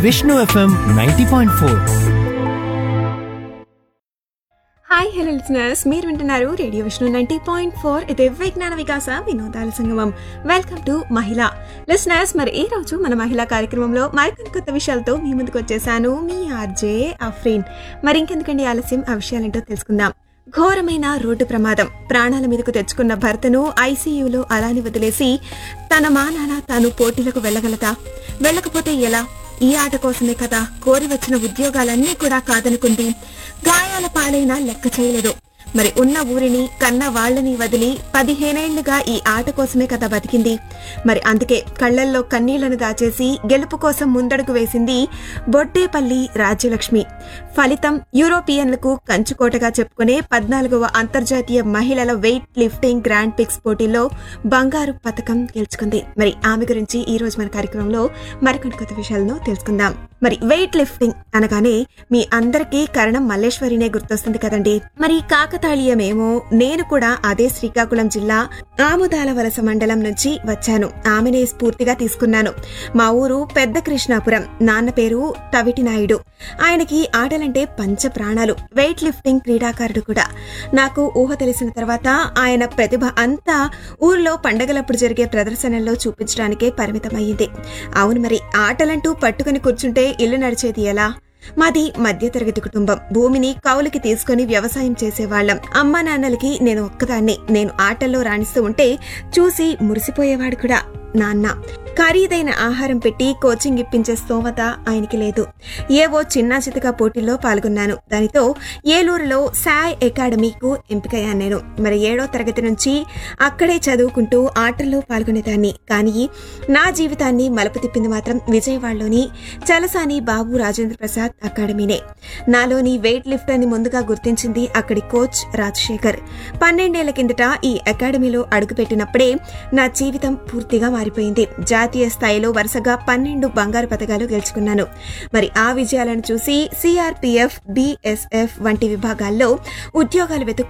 Vishnu FM ninety point four hi hello listeners మీరు వింటున్నారు radio Vishnu ninety point four ఇది విజ్ఞాన వికాస వినోదాల సంగమం వెల్కమ్ టు మహిళ లిసనర్స్ మరి ఈ రోజు మన మహిళా కార్యక్రమంలో మరికొన్ని కొత్త విషయాలతో మీ ముందుకు వచ్చేసాను మీ ఆర్జే అఫ్రీన్ మరి ఇంకెందుకండి ఆలస్యం ఆ విషయాలేంటో తెలుసుకుందాం ఘోరమైన రోడ్డు ప్రమాదం ప్రాణాల మీదకు తెచ్చుకున్న భర్తను ఐసీయూలో అలాని వదిలేసి తన మానాన తాను పోటీలకు వెళ్ళగలదా వెళ్ళకపోతే ఎలా ఈ ఆట కోసమే కదా కోరి వచ్చిన ఉద్యోగాలన్నీ కూడా కాదనుకుంది గాయాల పాలైనా లెక్క చేయలేదు మరి ఉన్న ఊరిని కన్న వాళ్ళని వదిలి పదిహేనేళ్లుగా ఈ ఆట కోసమే కదా బతికింది మరి అందుకే కళ్ళల్లో కన్నీళ్లను దాచేసి గెలుపు కోసం ముందడుగు వేసింది బొడ్డేపల్లి రాజ్యలక్ష్మి ఫలితం యూరోపియన్లకు కంచుకోటగా చెప్పుకునే పద్నాలుగవ అంతర్జాతీయ మహిళల వెయిట్ లిఫ్టింగ్ గ్రాండ్ పిక్స్ పోటీల్లో బంగారు పథకం గెలుచుకుంది మరి ఆమె గురించి ఈ రోజు మన కార్యక్రమంలో మరికొన్ని కొత్త విషయాలను తెలుసుకుందాం మరి వెయిట్ లిఫ్టింగ్ అనగానే మీ అందరికీ కరణం మల్లేశ్వరినే గుర్తొస్తుంది కదండి మరి కాకతాళీయమేమో నేను కూడా అదే శ్రీకాకుళం జిల్లా ఆముదాల వలస మండలం నుంచి వచ్చాను ఆమెనే స్ఫూర్తిగా తీసుకున్నాను మా ఊరు పెద్ద కృష్ణాపురం నాన్న పేరు తవిటి నాయుడు ఆయనకి ఆటలంటే పంచ ప్రాణాలు వెయిట్ లిఫ్టింగ్ క్రీడాకారుడు కూడా నాకు ఊహ తెలిసిన తర్వాత ఆయన ప్రతిభ అంతా ఊర్లో పండగలప్పుడు జరిగే ప్రదర్శనల్లో చూపించడానికే పరిమితమయ్యింది అవును మరి ఆటలంటూ పట్టుకుని కూర్చుంటే ఇల్లు నడిచేది ఎలా మాది మధ్యతరగతి కుటుంబం భూమిని కౌలుకి తీసుకుని వ్యవసాయం చేసేవాళ్లం అమ్మా నాన్నలకి నేను ఒక్కదాన్ని నేను ఆటల్లో రాణిస్తూ ఉంటే చూసి మురిసిపోయేవాడు కూడా నాన్న ఖరీదైన ఆహారం పెట్టి కోచింగ్ ఇప్పించే స్తోమత ఆయనకి లేదు ఏవో చిన్న చితక పోటీల్లో పాల్గొన్నాను దానితో ఏలూరులో సాయ్ అకాడమీకు ఎంపికయ్యాను నేను మరి ఏడో తరగతి నుంచి అక్కడే చదువుకుంటూ ఆటల్లో పాల్గొనేదాన్ని కానీ నా జీవితాన్ని మలుపు తిప్పింది మాత్రం విజయవాడలోని చలసాని బాబు రాజేంద్ర ప్రసాద్ అకాడమీనే నాలోని వెయిట్ లిఫ్ట్ అని ముందుగా గుర్తించింది అక్కడి కోచ్ రాజశేఖర్ పన్నెండేళ్ల కిందట ఈ అకాడమీలో అడుగుపెట్టినప్పుడే నా జీవితం పూర్తిగా మారిపోయింది జాతీయ స్థాయిలో వరుసగా పన్నెండు బంగారు పథకాలు గెలుచుకున్నాను మరి ఆ విజయాలను చూసి సిఆర్పిఎఫ్ బిఎస్ఎఫ్ వంటి విభాగాల్లో ఉద్యోగాలు వెతుక్కుంటూ